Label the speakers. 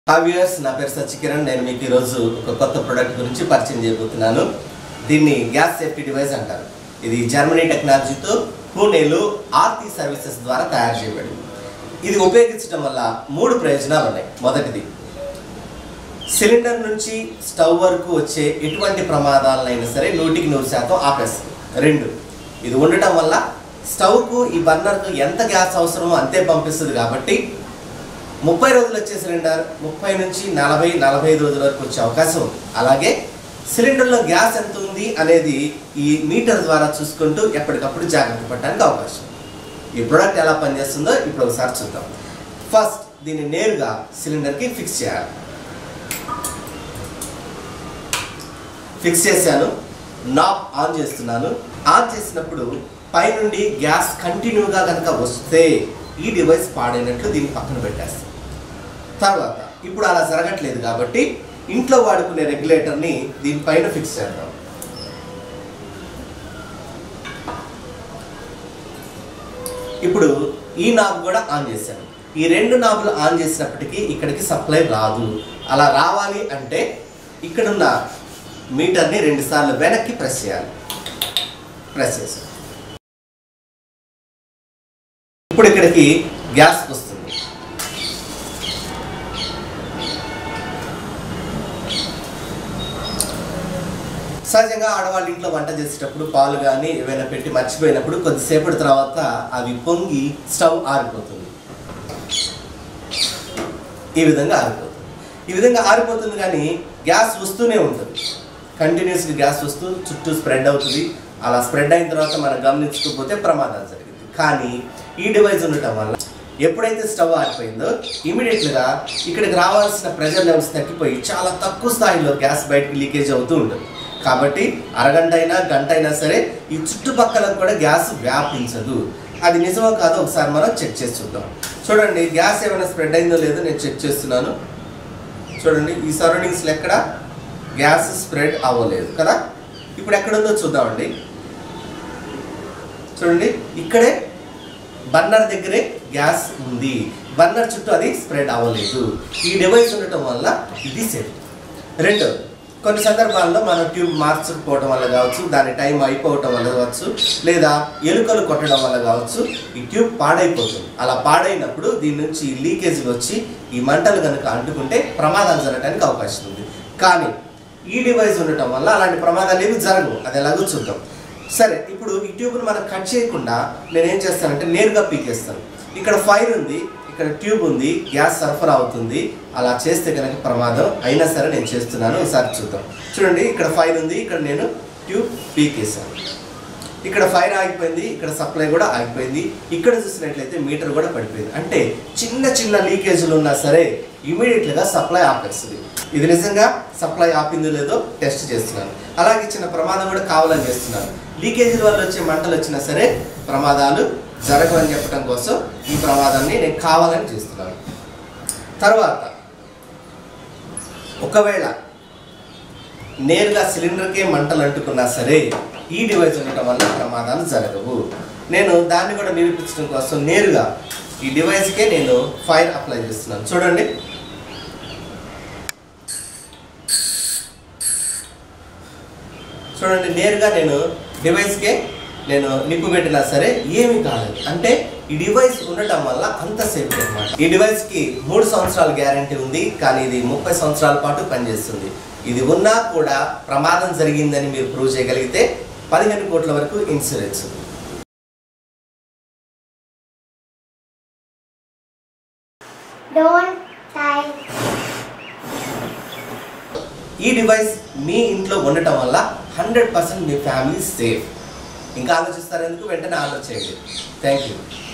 Speaker 1: హావియర్స్ నా పేరు సచికిరణ్ నేను మీకు ఈరోజు ఒక కొత్త ప్రోడక్ట్ గురించి పరిచయం చేయబోతున్నాను దీన్ని గ్యాస్ సేఫ్టీ డివైస్ అంటారు ఇది జర్మనీ టెక్నాలజీతో పూణేలో ఆర్తి సర్వీసెస్ ద్వారా తయారు చేయబడింది ఇది ఉపయోగించడం వల్ల మూడు ప్రయోజనాలు ఉన్నాయి మొదటిది సిలిండర్ నుంచి స్టవ్ వరకు వచ్చే ఎటువంటి ప్రమాదాలైనా సరే నూటికి నూరు శాతం ఆపేస్తుంది రెండు ఇది ఉండటం వల్ల స్టవ్కు ఈ బర్నర్కు ఎంత గ్యాస్ అవసరమో అంతే పంపిస్తుంది కాబట్టి ముప్పై రోజులు వచ్చే సిలిండర్ ముప్పై నుంచి నలభై నలభై ఐదు రోజుల వరకు వచ్చే అవకాశం ఉంది అలాగే సిలిండర్లో గ్యాస్ ఎంత ఉంది అనేది ఈ మీటర్ ద్వారా చూసుకుంటూ ఎప్పటికప్పుడు జాగ్రత్త పడడానికి అవకాశం ఉంది. ఈ ప్రోడక్ట్ ఎలా పనిచేస్తుందో ఇప్పుడు ఒకసారి చూద్దాం ఫస్ట్ దీన్ని నేరుగా సిలిండర్కి ఫిక్స్ చేయాలి ఫిక్స్ చేశాను నాబ్ ఆన్ చేస్తున్నాను ఆన్ చేసినప్పుడు పైనుండి గ్యాస్ కంటిన్యూగా కనుక వస్తే ఈ డివైస్ పాడైనట్లు దీన్ని పక్కన పెట్టేస్తాం తర్వాత ఇప్పుడు అలా జరగట్లేదు కాబట్టి ఇంట్లో వాడుకునే రెగ్యులేటర్ని దీనిపైన ఫిక్స్ చేద్దాం ఇప్పుడు ఈ నాబ్ కూడా ఆన్ చేశాను ఈ రెండు నాబులు ఆన్ చేసినప్పటికీ ఇక్కడికి సప్లై రాదు అలా రావాలి అంటే ఇక్కడున్న మీటర్ని రెండు సార్లు వెనక్కి ప్రెస్ చేయాలి ప్రెస్ చేసాం ఇప్పుడు ఇక్కడికి గ్యాస్ వస్తుంది సహజంగా ఆడవాళ్ళ ఇంట్లో వంట చేసేటప్పుడు పాలు కానీ ఏవైనా పెట్టి మర్చిపోయినప్పుడు కొద్దిసేపటి తర్వాత అవి పొంగి స్టవ్ ఆరిపోతుంది ఈ విధంగా ఆరిపోతుంది ఈ విధంగా ఆరిపోతుంది కానీ గ్యాస్ వస్తూనే ఉంటుంది కంటిన్యూస్గా గ్యాస్ వస్తూ చుట్టూ స్ప్రెడ్ అవుతుంది అలా స్ప్రెడ్ అయిన తర్వాత మనం గమనించకపోతే ప్రమాదం జరిగింది కానీ ఈ డివైస్ ఉండటం వల్ల ఎప్పుడైతే స్టవ్ ఆరిపోయిందో ఇమీడియట్గా ఇక్కడికి రావాల్సిన ప్రెషర్ లెవెల్స్ తగ్గిపోయి చాలా తక్కువ స్థాయిలో గ్యాస్ బయటకు లీకేజ్ అవుతూ ఉంటుంది కాబట్టి అరగంట అయినా గంట అయినా సరే ఈ చుట్టుపక్కల కూడా గ్యాస్ వ్యాపించదు అది నిజమో కాదో ఒకసారి మనం చెక్ చేసి చూద్దాం చూడండి గ్యాస్ ఏమైనా స్ప్రెడ్ అయిందో లేదో నేను చెక్ చేస్తున్నాను చూడండి ఈ సరౌండింగ్స్లో ఎక్కడ గ్యాస్ స్ప్రెడ్ అవ్వలేదు కదా ఇప్పుడు ఎక్కడుందో చూద్దామండి చూడండి ఇక్కడే బర్నర్ దగ్గరే గ్యాస్ ఉంది బర్నర్ చుట్టూ అది స్ప్రెడ్ అవ్వలేదు ఈ డివైస్ ఉండటం వల్ల ఇది సేఫ్ రెండోది కొన్ని సందర్భాల్లో మనం ట్యూబ్ మార్చకపోవడం వల్ల కావచ్చు దాని టైం అయిపోవటం వల్ల కావచ్చు లేదా ఎలుకలు కొట్టడం వల్ల కావచ్చు ఈ ట్యూబ్ పాడైపోతుంది అలా పాడైనప్పుడు దీని నుంచి లీకేజ్ వచ్చి ఈ మంటలు కనుక అంటుకుంటే ప్రమాదాలు జరగడానికి అవకాశం ఉంది కానీ ఈ డివైస్ ఉండటం వల్ల అలాంటి ప్రమాదాలు ఏమి జరగవు అది ఎలాగో చూద్దాం సరే ఇప్పుడు ఈ ట్యూబ్ను మనం కట్ చేయకుండా నేను ఏం చేస్తానంటే నేరుగా పీకేస్తాను ఇక్కడ ఫైర్ ఉంది ఇక్కడ ట్యూబ్ ఉంది గ్యాస్ సరఫరా అవుతుంది అలా చేస్తే కనుక ప్రమాదం అయినా సరే నేను చేస్తున్నాను ఒకసారి చూద్దాం చూడండి ఇక్కడ ఫైర్ ఉంది ఇక్కడ నేను ట్యూబ్ పీకేసాను ఇక్కడ ఫైర్ ఆగిపోయింది ఇక్కడ సప్లై కూడా ఆగిపోయింది ఇక్కడ చూసినట్లయితే మీటర్ కూడా పడిపోయింది అంటే చిన్న చిన్న లీకేజీలు ఉన్నా సరే ఇమీడియట్గా సప్లై ఆపేస్తుంది ఇది నిజంగా సప్లై ఆపిందో లేదో టెస్ట్ చేస్తున్నాను అలాగే చిన్న ప్రమాదం కూడా కావాలని చేస్తున్నాను లీకేజీల వల్ల వచ్చే మంటలు వచ్చినా సరే ప్రమాదాలు జరగవని చెప్పడం కోసం ఈ ప్రమాదాన్ని నేను కావాలని చేస్తున్నాను తర్వాత ఒకవేళ నేరుగా సిలిండర్కే మంటలు అంటుకున్నా సరే ఈ డివైస్ ఉండటం వల్ల ప్రమాదాలు జరగవు నేను దాన్ని కూడా నిరూపించడం కోసం నేరుగా ఈ డివైస్కే నేను ఫైర్ అప్లై చేస్తున్నాను చూడండి చూడండి నేరుగా నేను డివైస్కే నేను నిప్పు పెట్టినా సరే ఏమీ కాలేదు అంటే ఈ డివైస్ ఉండటం వల్ల అంత సేఫ్టీ అనమాట ఈ డివైస్కి మూడు సంవత్సరాల గ్యారంటీ ఉంది కానీ ఇది ముప్పై సంవత్సరాల పాటు పనిచేస్తుంది ఇది ఉన్నా కూడా ప్రమాదం జరిగిందని మీరు ప్రూవ్ చేయగలిగితే పదిహేను కోట్ల వరకు ఇన్సూరెన్స్ ఉంది
Speaker 2: Don't die.
Speaker 1: ఈ డివైస్ మీ ఇంట్లో ఉండటం వల్ల హండ్రెడ్ పర్సెంట్ మీ ఫ్యామిలీ సేఫ్ ఇంకా ఆలోచిస్తారు ఎందుకు వెంటనే ఆలోచించండి థ్యాంక్ యూ